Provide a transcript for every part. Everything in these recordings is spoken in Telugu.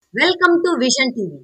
welcome to vision TV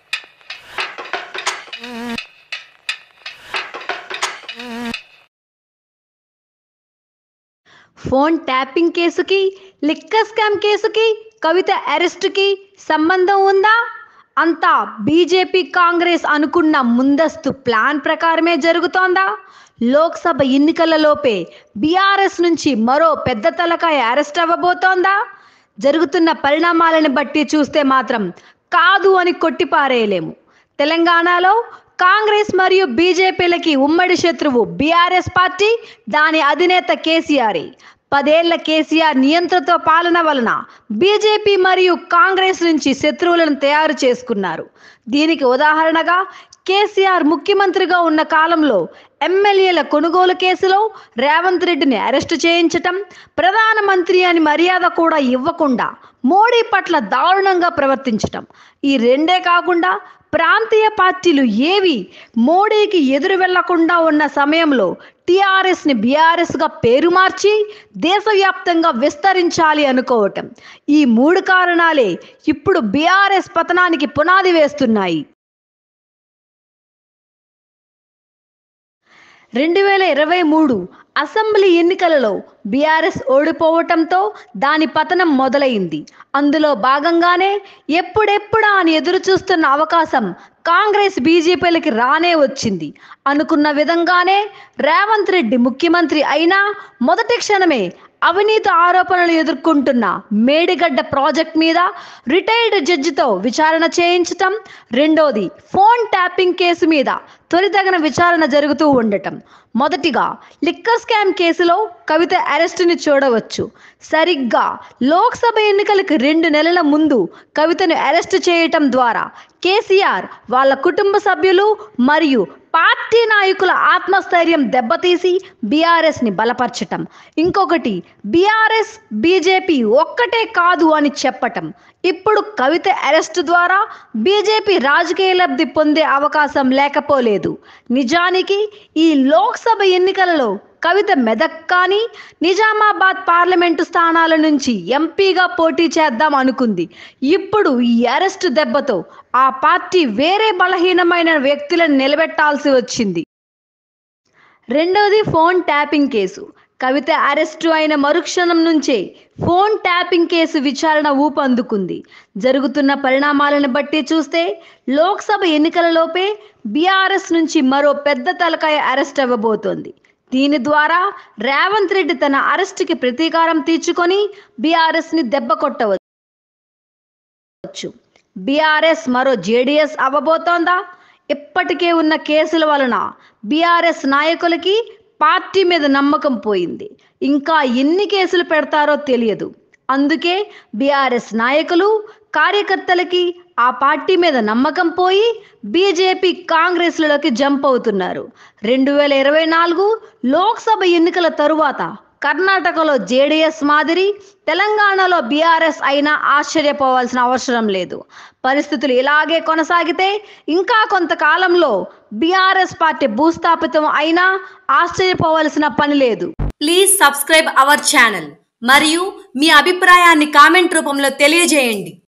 phone tapping కేసుకి లిక్కర్ స్కామ్ కేసుకి కవిత అరెస్టుకి సంబంధం ఉందా అంతా బీజేపీ కాంగ్రెస్ అనుకున్న ముందస్తు ప్లాన్ ప్రకారమే జరుగుతోందా లోక్సభ ఎన్నికలలోపే బీఆర్ఎస్ నుంచి మరో పెద్ద తలకాయ అరెస్ట్ అవ్వబోతోందా జరుగుతున్న పరిణామాలను బట్టి చూస్తే మాత్రం కాదు అని కొట్టిపారేయలేము తెలంగాణలో కాంగ్రెస్ మరియు బీజేపీలకి ఉమ్మడి శత్రువు బీఆర్ఎస్ పార్టీ దాని అధినేత కేసీఆర్ పదేళ్ల కేసీఆర్ నియంత్రణతో పాలన వలన బీజేపీ మరియు కాంగ్రెస్ నుంచి శత్రువులను తయారు చేసుకున్నారు దీనికి ఉదాహరణగా కేసీఆర్ ముఖ్యమంత్రిగా ఉన్న కాలంలో ఎమ్మెల్యేల కొనుగోలు కేసులో రేవంత్ రెడ్డిని అరెస్టు చేయించటం ప్రధానమంత్రి అని మర్యాద కూడా ఇవ్వకుండా మోడీ పట్ల దారుణంగా ప్రవర్తించటం ఈ రెండే కాకుండా ప్రాంతీయ పార్టీలు ఏవి మోడీకి ఎదురు వెళ్లకుండా ఉన్న సమయంలో టీఆర్ఎస్ని బీఆర్ఎస్గా పేరు మార్చి దేశవ్యాప్తంగా విస్తరించాలి అనుకోవటం ఈ మూడు కారణాలే ఇప్పుడు బీఆర్ఎస్ పతనానికి పునాది వేస్తున్నాయి రెండు వేల ఇరవై మూడు అసెంబ్లీ ఎన్నికలలో బీఆర్ఎస్ ఓడిపోవటంతో దాని పతనం మొదలైంది అందులో భాగంగానే ఎప్పుడెప్పుడా అని ఎదురు చూస్తున్న అవకాశం కాంగ్రెస్ బీజేపీలకి రానే వచ్చింది అనుకున్న విధంగానే రేవంత్ రెడ్డి ముఖ్యమంత్రి అయినా మొదటి క్షణమే అవినీతి ఆరోపణలు ఎదుర్కొంటున్న మేడిగడ్డ ప్రాజెక్ట్ మీద రిటైర్డ్ జడ్జితో విచారణ చేయించటం రెండోది ఫోన్ ట్యాపింగ్ కేసు మీద త్వరితగిన విచారణ జరుగుతూ ఉండటం మొదటిగా లిక్కర్ స్కామ్ కేసులో కవిత అరెస్టుని చూడవచ్చు సరిగ్గా లోక్సభ ఎన్నికలకు రెండు నెలల ముందు కవితను అరెస్ట్ చేయటం ద్వారా కేసీఆర్ వాళ్ళ కుటుంబ సభ్యులు మరియు పార్టీ నాయకుల ఆత్మస్థైర్యం దెబ్బతీసి బీఆర్ఎస్ని బలపరచటం ఇంకొకటి బీఆర్ఎస్ బీజేపీ ఒక్కటే కాదు అని చెప్పటం ఇప్పుడు కవిత అరెస్ట్ ద్వారా బీజేపీ రాజకీయ లబ్ధి పొందే అవకాశం లేకపోలేదు నిజానికి ఈ లోక్సభ ఎన్నికలలో కవిత మెదక్ కానీ నిజామాబాద్ పార్లమెంటు స్థానాల నుంచి ఎంపీగా పోటీ చేద్దాం అనుకుంది ఇప్పుడు ఈ అరెస్ట్ దెబ్బతో ఆ పార్టీ వేరే బలహీనమైన వ్యక్తులను నిలబెట్టాల్సి వచ్చింది రెండవది phone tapping case Kavitha arrest అయిన మరుక్షణం నుంచే ఫోన్ ట్యాపింగ్ కేసు విచారణ ఊపందుకుంది జరుగుతున్న పరిణామాలను బట్టి చూస్తే లోక్సభ ఎన్నికలలోపే బీఆర్ఎస్ నుంచి మరో పెద్ద తలకాయ అరెస్ట్ అవ్వబోతోంది దీని ద్వారా రేవంత్ రెడ్డి తన అరెస్టుకి ప్రతీకారం తీర్చుకొని బీఆర్ఎస్ని దెబ్బ కొట్టవచ్చు బీఆర్ఎస్ మరో జేడీఎస్ అవ్వబోతోందా ఇప్పటికే ఉన్న కేసుల వలన బీఆర్ఎస్ నాయకులకి పార్టీ మీద నమ్మకం పోయింది ఇంకా ఎన్ని కేసులు పెడతారో తెలియదు అందుకే బీఆర్ఎస్ నాయకులు కార్యకర్తలకి ఆ పార్టీ మీద నమ్మకం పోయి బీజేపీ కాంగ్రెస్లలోకి జంప్ అవుతున్నారు రెండు వేల ఇరవై నాలుగు లోక్సభ ఎన్నికల తరువాత కర్ణాటకలో జేడీఎస్ మాదిరి తెలంగాణలో బీఆర్ఎస్ అయినా ఆశ్చర్యపోవాల్సిన అవసరం లేదు పరిస్థితులు ఇలాగే కొనసాగితే ఇంకా కొంతకాలంలో బీఆర్ఎస్ పార్టీ భూస్థాపితం అయినా ఆశ్చర్యపోవాల్సిన పని లేదు ప్లీజ్ సబ్స్క్రైబ్ అవర్ ఛానల్ మరియు మీ అభిప్రాయాన్ని కామెంట్ రూపంలో తెలియజేయండి